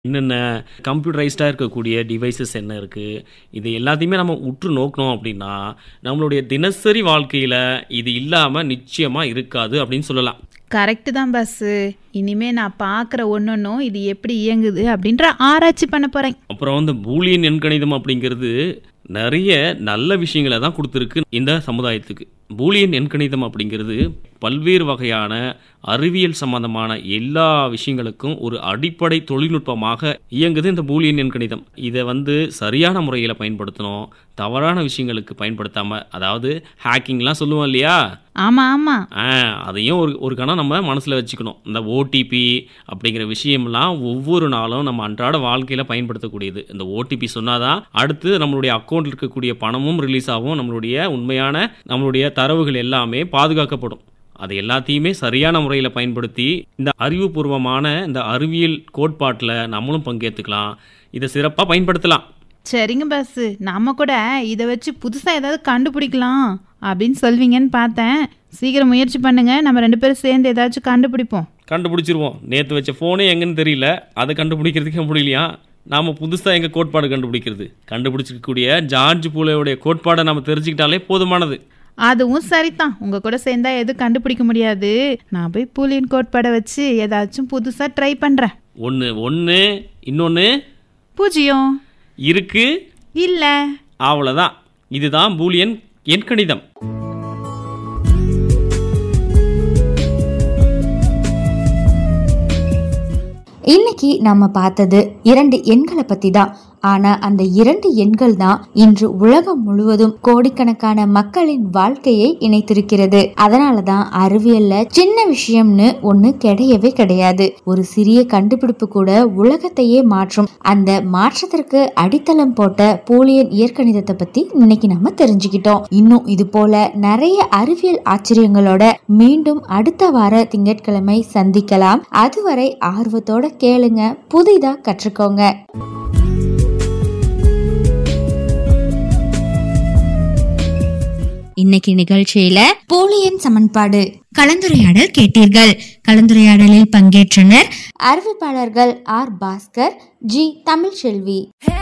என்னென்ன கம்ப்யூட்டரைஸ்டா இருக்கக்கூடிய டிவைசஸ் என்ன இருக்கு? இது எல்லாத்தையுமே நம்ம உற்று நோக்குனோம் அப்படின்னா, நம்மளுடைய தினசரி வாழ்க்கையில இது இல்லாம நிச்சயமா இருக்காது அப்படின்னு சொல்லலாம். கரெக்ட்டு தான் பாஸு. இனிமே நான் பார்க்குற ஒன்னொன்னும் இது எப்படி இயங்குது அப்படின்ற ஆராய்ச்சி பண்ண போறேன். அப்புறம் வந்து பூலியன் எண்கணிதம் அப்படிங்கிறது நெறைய நல்ல விஷயங்கள தான் குடுத்திருக்கு இந்த சமுதாயத்துக்கு. பூலியன் எண்கணிதம் அப்படிங்கிறது பல்வேறு வகையான அறிவியல் சம்பந்தமான எல்லா விஷயங்களுக்கும் ஒரு அடிப்படை தொழில்நுட்பமாக இயங்குது இந்த பூலியன் எண்கணிதம். இத வந்து சரியான முறையில பயன்படுத்தணும். தவறான விஷயங்களுக்கு பயன்படுத்தாம அதாவது ஹேக்கிங்லாம் சொல்லுவோம் இல்லையா? ஆமா, ஆமா. ஆ அதையும் ஒரு ஒரு கணம் நம்ம மனசுல வச்சுக்கணும். இந்த ஓடிபி அப்படிங்கிற விஷயம்லாம் ஒவ்வொரு நாளும் நம்ம அன்றாட வாழ்க்கையில பயன்படுத்தக்கூடியது. இந்த ஓடிபி சொன்னா தான் அடுத்து நம்மளுடைய அக்கவுண்ட்ல இருக்கக்கூடிய பணமும் ரிலீஸ் ஆகும். நம்மளுடைய உண்மையான நம்மளுடைய தரவுகள் எல்லாமே பாதுகாக்கப்படும். அது எல்லாத்தையுமே சரியான முறையில பயன்படுத்தி இந்த அறிவுபூர்வமான இந்த அறிவியல் கோட்பாட்டுல நம்மளும் பங்கேத்துக்கலாம். இத சிறப்பா பயன்படுத்தலாம். சரிங்க பாஸு. நாம கூட இத வச்சு புதுசா ஏதாவது கண்டுபிடிக்கலாம் அப்படின்னு சொல்வீங்கன்னு பார்த்தேன். சீக்கிரம் முயற்சி பண்ணுங்க. நம்ம 2 பேரும் சேர்ந்து ஏதாச்சும் கண்டுபிடிப்போம். கண்டுபிடிச்சிருவோம். நேத்து வச்ச ஃபோனே எங்கன்னு தெரியல. அத கண்டுபிடிக்கிறதுக்கே முடியலையாம். நாம புதுசா எங்க கோட்பாடு கண்டுபிடிக்கிறது? கண்டுபிடிச்சிருக்கக்கூடிய ஜார்ஜ் பூலேவுடைய கோட்பாட நாம தெரிஞ்சுக்கிட்டாலே போதுமானது. அதுவும் சரிதான். உங்க கூட சேர்ந்தா எதுவும் கண்டுபிடிக்க முடியாது. நான் போய் பூலியன் கோட்பாட வச்சு ஏதாச்சும் புதுசா ட்ரை பண்றேன். ஒண்ணு ஒண்ணு இன்னொன்னு பூஜ்ஜியம். இருக்கு. இல்ல. அவ்வளவுதான். இதுதான் பூலியன் எண்கணிதம். இன்னைக்கு நம்ம பார்த்தது இரண்டு எண்களை பத்தி தான் ஆனா அந்த இரண்டு எண்கள் தான் இன்று உலகம் முழுவதும் கோடிக்கணக்கான மக்களின் வாழ்க்கையை இணைத்திருக்கிறது அதனாலதான் அறிவியல்ல சின்ன விஷயம்னு ஒண்ணு கிடையவே கிடையாது ஒரு சிறிய கண்டுபிடிப்பு கூட உலகத்தையே மாற்றும் அந்த மாற்றத்திற்கு அடித்தளம் போட்ட பூலியன் இயற்கணிதத்தை பத்தி இன்னைக்கு நம்ம தெரிஞ்சுக்கிட்டோம் இன்னும் இது போல நிறைய அறிவியல் ஆச்சரியங்களோட மீண்டும் அடுத்த வார திங்கட்கிழமை சந்திக்கலாம் அதுவரை ஆர்வத்தோட கேளுங்க புதிதா கற்றுக்கோங்க இன்னைக்கு நிகழ்ச்சியில போலியன் சமன்பாடு கலந்துரையாடல் கேட்டீர்கள் கலந்துரையாடலில் பங்கேற்றனர் அறிவிப்பாளர்கள் R Bhaskar G Tamilselvi Hey